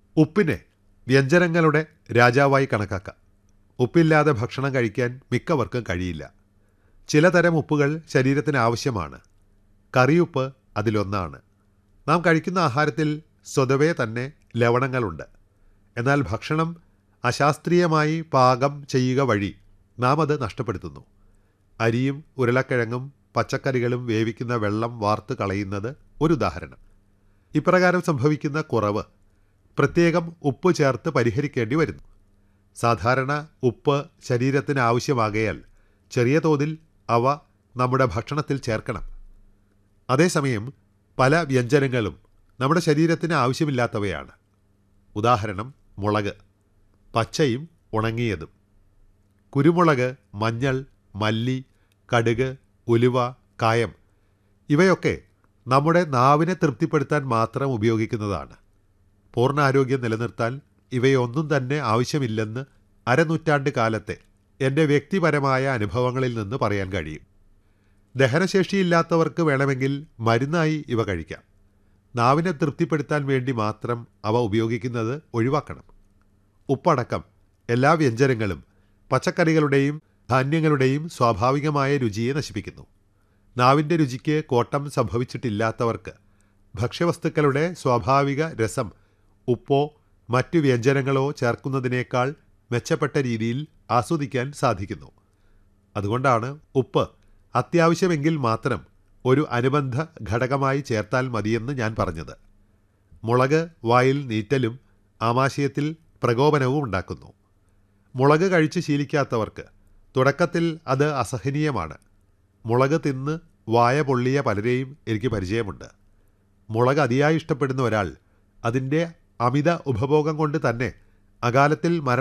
ഉപ്പിനെ വ്യഞ്ജനങ്ങളുടെ രാജാവായി കണക്കാക്കാം ഉപ്പില്ലാതെ ഭക്ഷണം കഴിക്കാൻ മിക്കവർക്കും കഴിയില്ല ചിലതരം ഉപ്പുകൾ ശരീരത്തിന് ആവശ്യമാണ് കറിയുപ്പ് അതിലൊന്നാണ് നാം കഴിക്കുന്ന ആഹാരത്തിൽ സ്വതവേ തന്നെ ലവണങ്ങളുണ്ട് എന്നാൽ ഭക്ഷണം അശാസ്ത്രീയമായി പാകം ചെയ്യുക വഴി നാം അത് നഷ്ടപ്പെടുത്തുന്നു അരിയും ഉരുളക്കിഴങ്ങും പച്ചക്കറികളും വേവിക്കുന്ന വെള്ളം വാർത്ത് കളയുന്നത് ഒരു ഉദാഹരണം ഇപ്രകാരം സംഭവിക്കുന്ന കുറവ് പ്രത്യേകം ഉപ്പ് ചേർത്ത് പരിഹരിക്കേണ്ടി വരുന്നു സാധാരണ ഉപ്പ് ശരീരത്തിന് ആവശ്യമാകയാൽ ചെറിയ തോതിൽ അവ നമ്മുടെ ഭക്ഷണത്തിൽ ചേർക്കണം അതേസമയം പല വ്യഞ്ജനങ്ങളും നമ്മുടെ ശരീരത്തിന് ആവശ്യമില്ലാത്തവയാണ് ഉദാഹരണം മുളക് പച്ചയും ഉണങ്ങിയതും കുരുമുളക് മഞ്ഞൾ മല്ലി കടുക് ഉലുവ കായം ഇവയൊക്കെ നമ്മുടെ നാവിനെ തൃപ്തിപ്പെടുത്താൻ മാത്രം ഉപയോഗിക്കുന്നതാണ് പൂർണ്ണാരോഗ്യം നിലനിർത്താൻ ഇവയൊന്നും തന്നെ ആവശ്യമില്ലെന്ന് അരനൂറ്റാണ്ട് കാലത്തെ എൻ്റെ വ്യക്തിപരമായ അനുഭവങ്ങളിൽ നിന്ന് പറയാൻ കഴിയും ദഹനശേഷിയില്ലാത്തവർക്ക് വേണമെങ്കിൽ മരുന്നായി ഇവ കഴിക്കാം നാവിനെ തൃപ്തിപ്പെടുത്താൻ വേണ്ടി മാത്രം അവ ഉപയോഗിക്കുന്നത് ഒഴിവാക്കണം ഉപ്പടക്കം എല്ലാ വ്യഞ്ജനങ്ങളും പച്ചക്കറികളുടെയും ധാന്യങ്ങളുടെയും സ്വാഭാവികമായ രുചിയെ നശിപ്പിക്കുന്നു നാവിൻ്റെ രുചിക്ക് കോട്ടം സംഭവിച്ചിട്ടില്ലാത്തവർക്ക് ഭക്ഷ്യവസ്തുക്കളുടെ സ്വാഭാവിക രസം ഉപ്പോ മറ്റു വ്യഞ്ജനങ്ങളോ ചേർക്കുന്നതിനേക്കാൾ മെച്ചപ്പെട്ട രീതിയിൽ ആസ്വദിക്കാൻ സാധിക്കുന്നു അതുകൊണ്ടാണ് ഉപ്പ് അത്യാവശ്യമെങ്കിൽ മാത്രം ഒരു അനുബന്ധ ഘടകമായി ചേർത്താൽ മതിയെന്ന് ഞാൻ പറഞ്ഞത് മുളക് വായിൽ നീറ്റലും ആമാശയത്തിൽ പ്രകോപനവും ഉണ്ടാക്കുന്നു മുളക് കഴിച്ച് ശീലിക്കാത്തവർക്ക് തുടക്കത്തിൽ അത് അസഹനീയമാണ് മുളക് തിന്ന് വായ പൊള്ളിയ പലരെയും എനിക്ക് പരിചയമുണ്ട് മുളക് അതിയായി ഇഷ്ടപ്പെടുന്ന ഒരാൾ അതിൻ്റെ അമിത ഉപഭോഗം കൊണ്ട് തന്നെ അകാലത്തിൽ മരണ